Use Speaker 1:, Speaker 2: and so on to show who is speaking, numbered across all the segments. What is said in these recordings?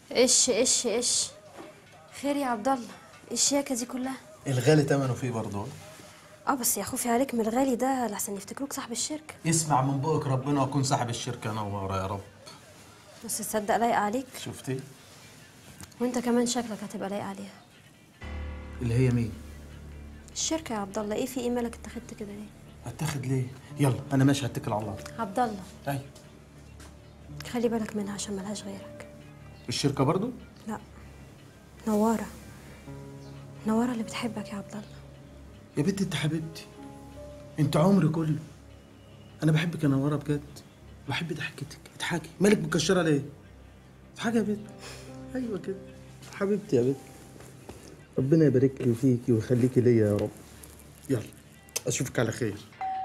Speaker 1: ايش ايش ايش خير يا عبد الله ايه الشياكه دي كلها
Speaker 2: الغالي تمنه فيه برضه
Speaker 1: اه بس يا خوفي عليك من الغالي ده لحسن يفتكروك صاحب الشركه
Speaker 2: يسمع من بقك ربنا واكون صاحب الشركه نوره يا رب
Speaker 1: بس تصدق لايقه عليك
Speaker 2: شفتي
Speaker 1: وانت كمان شكلك هتبقى لايق عليها
Speaker 2: اللي هي مين
Speaker 1: الشركه يا عبد الله ايه في ايه مالك اتخذت كده ليه
Speaker 2: هتاخد ليه يلا انا ماشي هتكل على الله
Speaker 1: عبد الله
Speaker 2: ايوه
Speaker 1: خلي بالك منها عشان ملهاش غيرك
Speaker 2: الشركه برضه
Speaker 1: لا نواره نواره اللي بتحبك يا عبد الله
Speaker 2: يا بنت انت حبيبتي انت عمري كله انا بحبك يا نوره بجد بحب ضحكتك اضحكي مالك مكشره ليه اضحكي يا بنت ايوه كده حبيبتي يا بنت ربنا يبارك لي فيكي ويخليكي ليا يا رب يلا اشوفك على خير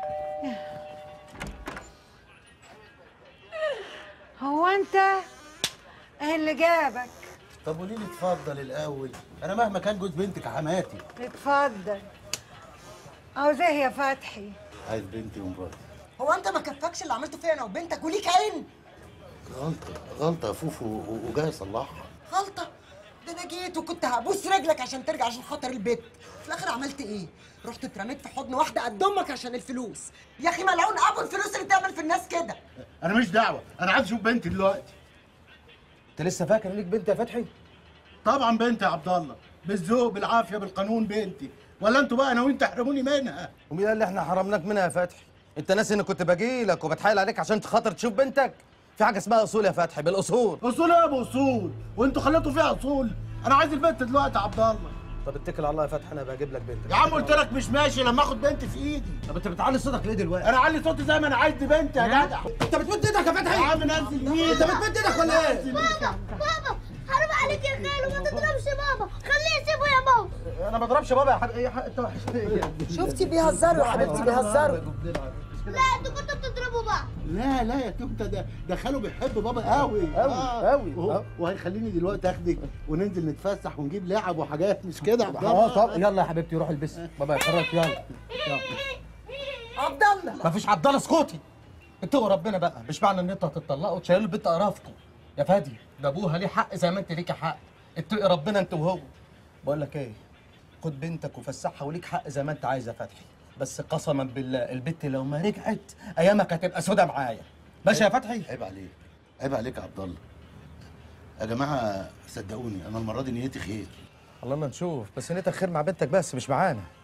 Speaker 3: هو انت ايه اللي جابك
Speaker 4: طب قولي لي اتفضل الاول انا مهما كان جوز بنتك حماتي
Speaker 3: اتفضل عاوز ايه يا فتحي
Speaker 4: عايز بنتي ومراتي
Speaker 5: هو انت ما كفاكش اللي عملته فيا انا وبنتك وليك عين
Speaker 4: غلطه غلطه يا فوفو و- وجاي اصلحها
Speaker 5: غلطه ده انا جيت وكنت هبوس رجلك عشان ترجع عشان خاطر البيت في الاخر عملت ايه رحت اترميت في حضن واحده قد امك عشان الفلوس يا اخي ملعون ابو الفلوس اللي تعمل في الناس كده
Speaker 4: انا مش دعوه انا عايز اشوف بنتي دلوقتي
Speaker 6: انت لسه فاكر ليك بنت يا فتحي؟
Speaker 4: طبعا بنتي يا عبد الله بالذوق بالعافيه بالقانون بنتي ولا انتوا بقى انا وانت تحرموني منها
Speaker 6: ومين قال لي احنا حرمناك منها يا فتحي؟ انت ناسي اني كنت باجي لك وبتحايل عليك عشان خاطر تشوف بنتك؟ في حاجه اسمها اصول يا فتحي بالاصول
Speaker 4: اصول ايه يا ابو اصول وانتوا خليتوا فيها اصول انا عايز البنت دلوقتي يا عبد الله
Speaker 6: طب اتكل على الله يا فتحي انا بجيب لك بنتك
Speaker 4: يا عم قلت لك مش ماشي لما اخد بنتي في ايدي
Speaker 6: طب انت بتعلي صوتك ليه دلوقتي؟
Speaker 4: انا علي صوتي زي ما انا عايز دي بنتي يا جدع
Speaker 6: انت بتمد ايدك يا
Speaker 4: يا
Speaker 6: فتحي؟
Speaker 4: عم نزل مين
Speaker 6: انت بتمد ايدك ولا ايه؟
Speaker 7: بابا بابا حرام عليك يا خالو ما تضربش بابا خليه يسيبه يا بابا
Speaker 6: انا ما بضربش بابا يا حبيبي ايه حق- انت وحشتني
Speaker 5: شفتي بيهزروا يا حبيبتي بيهزروا
Speaker 7: لا انتوا كنتوا بتضربوا بعض
Speaker 4: لا لا يا توته ده ده خاله بيحب بابا قوي
Speaker 6: قوي، قوي.
Speaker 4: وهو- وهيخليني دلوقتي اخدك وننزل نتفسح ونجيب لعب وحاجات مش كده يا عبد
Speaker 6: اه
Speaker 4: الله
Speaker 6: طب يلا يا حبيبتي روح البسي بابا يخرجك يلا
Speaker 5: عبد الله
Speaker 6: ما فيش عبد الله اسكتي اتقوا ربنا بقى مش معنى ان انتوا هتطلقوا تشيلوا البنت قرافكم يا فادي ده ابوها ليه حق زي ما انت ليكي حق اتقي ربنا انت وهو بقول لك ايه خد بنتك وفسحها وليك حق زي ما انت عايز يا فتحي بس قسما بالله البت لو ما رجعت ايامك هتبقى سودا معايا ماشي يا فتحي
Speaker 4: عيب عليك عيب عليك يا عبد الله يا جماعه صدقوني انا المره دي نيتي خير
Speaker 6: الله ما نشوف بس نيتك خير مع بنتك بس مش معانا